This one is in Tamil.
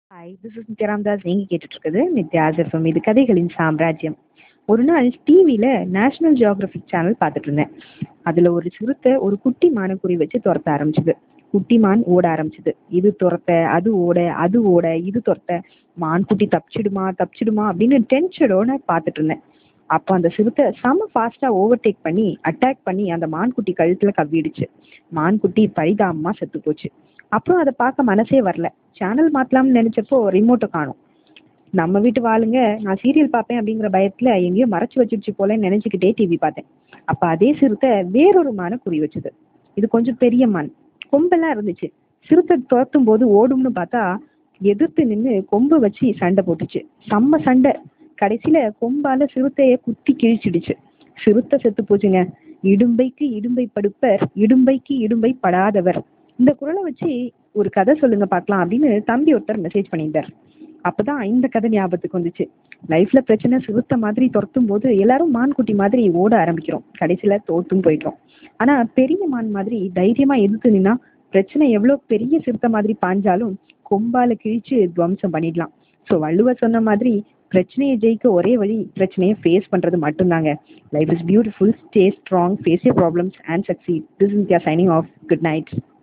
hi this is Nithya Ramdas நீங்கள் கேட்டுட்ருக்குது நித்யாஸ் எஃப்எம் இது கதைகளின் சாம்ராஜ்யம் ஒரு நாள் டிவியில் நேஷ்னல் ஜியாகிரபிக் சேனல் பார்த்துட்டு இருந்தேன் அதில் ஒரு சிறுத்தை ஒரு குட்டி மானை குறி வச்சு துரத்த ஆரம்பிச்சுது குட்டி மான் ஓட ஆரம்பிச்சுது இது துரத்த அது ஓட அது ஓட இது துரத்த மான் குட்டி தப்பிச்சிடுமா தப்பிச்சிடுமா அப்படின்னு டென்ஷனோட பார்த்துட்டு இருந்தேன் அப்போ அந்த சிறுத்தை செம ஃபாஸ்ட்டாக ஓவர்டேக் பண்ணி அட்டாக் பண்ணி அந்த மான்குட்டி கழுத்தில் கவ்விடுச்சு மான்குட்டி பரிதாபமாக செத்து போச்சு அப்புறம் அதை பார்க்க மனசே வரல சேனல் மாற்றலாம்னு நினச்சப்போ ரிமோட்டை காணும் நம்ம வீட்டு வாளுங்க நான் சீரியல் பார்ப்பேன் அப்படிங்கிற பயத்தில் எங்கேயோ மறைச்சு வச்சிருச்சு போலன்னு நினச்சிக்கிட்டே டிவி பார்த்தேன் அப்போ அதே சிறுத்தை வேறொரு மானை குறி வச்சுது இது கொஞ்சம் பெரிய மான் கொம்பெல்லாம் இருந்துச்சு சிறுத்தை துரத்தும் போது ஓடும்னு பார்த்தா எதிர்த்து நின்று கொம்பை வச்சு சண்டை போட்டுச்சு செம்ம சண்டை கடைசியில கொம்பால சிறுத்தைய குத்தி கிழிச்சிடுச்சு சிறுத்தை செத்து போச்சுங்க இடும்பைக்கு இடும்பை படுப்பர் இடும்பைக்கு இடும்பை படாதவர் இந்த குரலை வச்சு ஒரு கதை சொல்லுங்க பார்க்கலாம் அப்படின்னு தம்பி ஒருத்தர் மெசேஜ் பண்ணியிருந்தார் அப்பதான் இந்த கதை ஞாபகத்துக்கு வந்துச்சு லைஃப்ல பிரச்சனை சிறுத்தை மாதிரி துரத்தும் போது எல்லாரும் மான்குட்டி மாதிரி ஓட ஆரம்பிக்கிறோம் கடைசியில தோத்தும் போயிட்டோம் ஆனா பெரிய மான் மாதிரி தைரியமா எதிர்த்து நின்னா பிரச்சனை எவ்வளவு பெரிய சிறுத்தை மாதிரி பாஞ்சாலும் கொம்பால கிழிச்சு துவம்சம் பண்ணிடலாம் ஸோ வள்ளுவர் சொன்ன மாதிரி பிரச்சனையை ஜெயிக்க ஒரே வழி பிரச்சனையை ஃபேஸ் பண்றது மட்டும்தாங்க life is beautiful stay strong face your problems and succeed this is ya signing off good night